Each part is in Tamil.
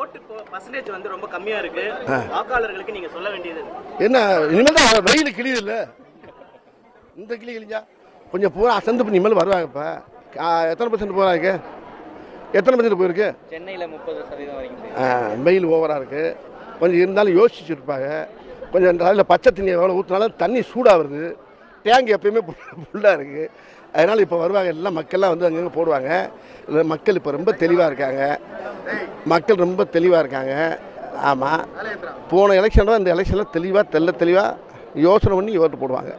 ஓட்டு பர்சன்டேஜ் வந்து ரொம்ப கம்மியா இருக்கு வாக்காளர்களுக்கு நீங்க சொல்ல வேண்டியது என்ன இனிமேல் தான் வெயில் கிளியுது இல்லை இந்த கிளி கிழிஞ்சா கொஞ்சம் பூரா அசந்து பண்ணி இனிமேல் வருவாங்க இப்போ எத்தனை பர்சன்ட் போகிறாங்க எத்தனை பர்சன்ட் போயிருக்கு சென்னையில முப்பது சதவீதம் வரைக்கும் ஆ, வெயில் ஓவராக இருக்குது கொஞ்சம் இருந்தாலும் யோசிச்சு இருப்பாங்க கொஞ்சம் அதில் பச்சை தண்ணி எவ்வளோ ஊற்றினாலும் தண்ணி சூடாக வருது டேங்க் எப்பயுமே ஃபுல்லாக இருக்குது அதனால் இப்போ வருவாங்க எல்லாம் மக்கள்லாம் வந்து அங்கங்கே போடுவாங்க இதுல மக்கள் இப்போ ரொம்ப தெளிவாக இருக்காங்க மக்கள் ரொம்ப தெளிவாக இருக்காங்க ஆமாம் போன எலெக்ஷனில் இந்த எலெக்ஷனில் தெளிவாக தெல்ல தெளிவாக யோசனை பண்ணி ஓட்டு போடுவாங்க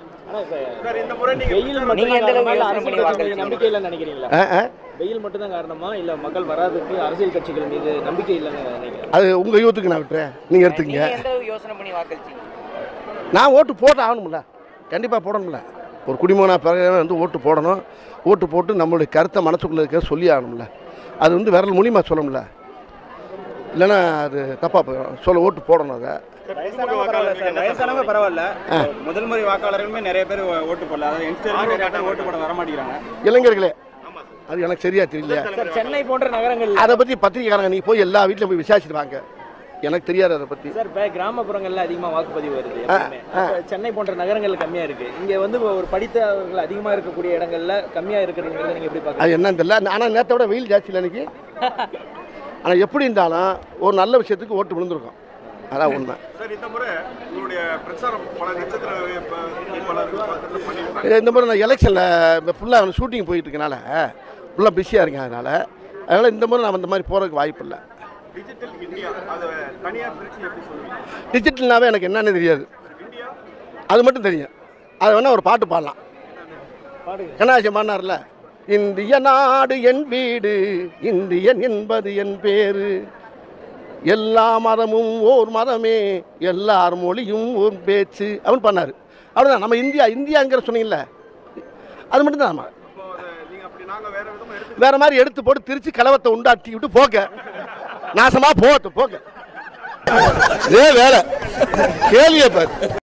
வெயில் மட்டும் எந்த அளவுக்கு யோசனை அரசியல் பண்ணி கட்சிகள் வாக்களிச்சீங்க? நம்பிக்கை இல்லைன்னு நினைக்கிறீங்களா ஆ ஆ வெயில் மட்டும் தான் காரணமா இல்ல மக்கள் வராதுக்கு அரசியல் கட்சிகள் மீது நம்பிக்கை இல்லைன்னு நினைக்கிறேன் அது உங்கள் யூத்துக்கு நான் விட்டுறேன் நீங்கள் எடுத்துக்கங்க எந்த யோசனை பண்ணி வாக்களிச்சீங்க நான் ஓட்டு போட்டு ஆகணும்ல கண்டிப்பாக போடணும்ல ஒரு குடிமகனாக பிறகு வந்து ஓட்டு போடணும் ஓட்டு போட்டு நம்மளுடைய கருத்தை மனசுக்குள்ளே இருக்க சொல்லி ஆகணும்ல அது வந்து விரல் மூலியமாக சொல்லணும்ல இல்லைன்னா அது தப்பாக போயிடும் சொல்ல ஓட்டு போடணும் அதை வயசானவங்க பரவாயில்ல சார் வயசானவங்க பரவாயில்ல முதல் முறை வாக்காளர்களுமே நிறைய பேர் ஓட்டு போடல அதாவது யங்ஸ்டர் நிறைய பேர் ஓட்டு போட வர மாட்டேங்கிறாங்க இளைஞர்களே அது எனக்கு சரியா தெரியல சார் சென்னை போன்ற நகரங்கள் அதை பற்றி பத்திரிக்கைக்காரங்க நீ போய் எல்லா வீட்டிலும் போய் விசாரிச்சுட்டு வாங்க எனக்கு தெரியாது அதை பற்றி சார் இப்போ கிராமப்புறங்கள்ல அதிகமா வாக்குப்பதிவு வருது எப்பவுமே. அப்ப சென்னை போன்ற நகரங்கள் கம்மியா இருக்கு இங்க வந்து ஒரு படித்தவர்கள் அதிகமா இருக்கக்கூடிய இடங்கள்ல கம்மியா இருக்கிறதுங்கிறத நீங்க எப்படி பாக்குறீங்க அது என்னன்னு தெரியல ஆனால் நேற்றை விட வெயில் ஜாஸ்தி இல்லை எனக்கு ஆனால் எப்படி இருந்தாலும் ஒரு நல்ல விஷயத்துக்கு ஓட்டு விழுந்திருக்கும் அதான் உண்மை சார் இந்த முறை உங்களுடைய பிரச்சாரம் பல நட்சத்திர வேட்பாளர்கள் பண்ணியிருக்காங்க இந்த மாதிரி நான் எலெக்ஷனில் இப்போ ஃபுல்லாக ஷூட்டிங் போயிட்டு இருக்கனால ஃபுல்லாக பிஸியாக இருக்கேன் அதனால் அதனால் இந்த முறை நான் அந்த மாதிரி போகிறதுக்கு வாய்ப்பு இல்லை டிஜிட்டல் இந்தியா அதை தனியார் பிரிச்சு எப்படி சொல்லுவீங்க டிஜிட்டல்னாவே எனக்கு என்னன்னு தெரியாது இந்தியா அது மட்டும் தெரியும் அது வேணால் ஒரு பாட்டு பாடலாம் பாடுங்க கண்ணாசி பாடினார்ல இந்திய நாடு என் வீடு இந்தியன் என்பது என் பேரு எல்லா மதமும் ஓர் மதமே எல்லார் மொழியும் ஓர் பேச்சு அப்படின்னு பண்ணார் அவ்வளோதான் நம்ம இந்தியா இந்தியாங்கிற சொன்னீங்கல்ல அது மட்டும்தான் நம்ம இப்போ அதை நீங்க அப்படி நாங்க வேற விதமா எடுத்து வேற மாதிரி எடுத்து போட்டு திருச்சி கலவத்தை உண்டாட்டி விட்டு போக நாசமா போகட்டும் போக இதே வேலை கேள்வியை பாரு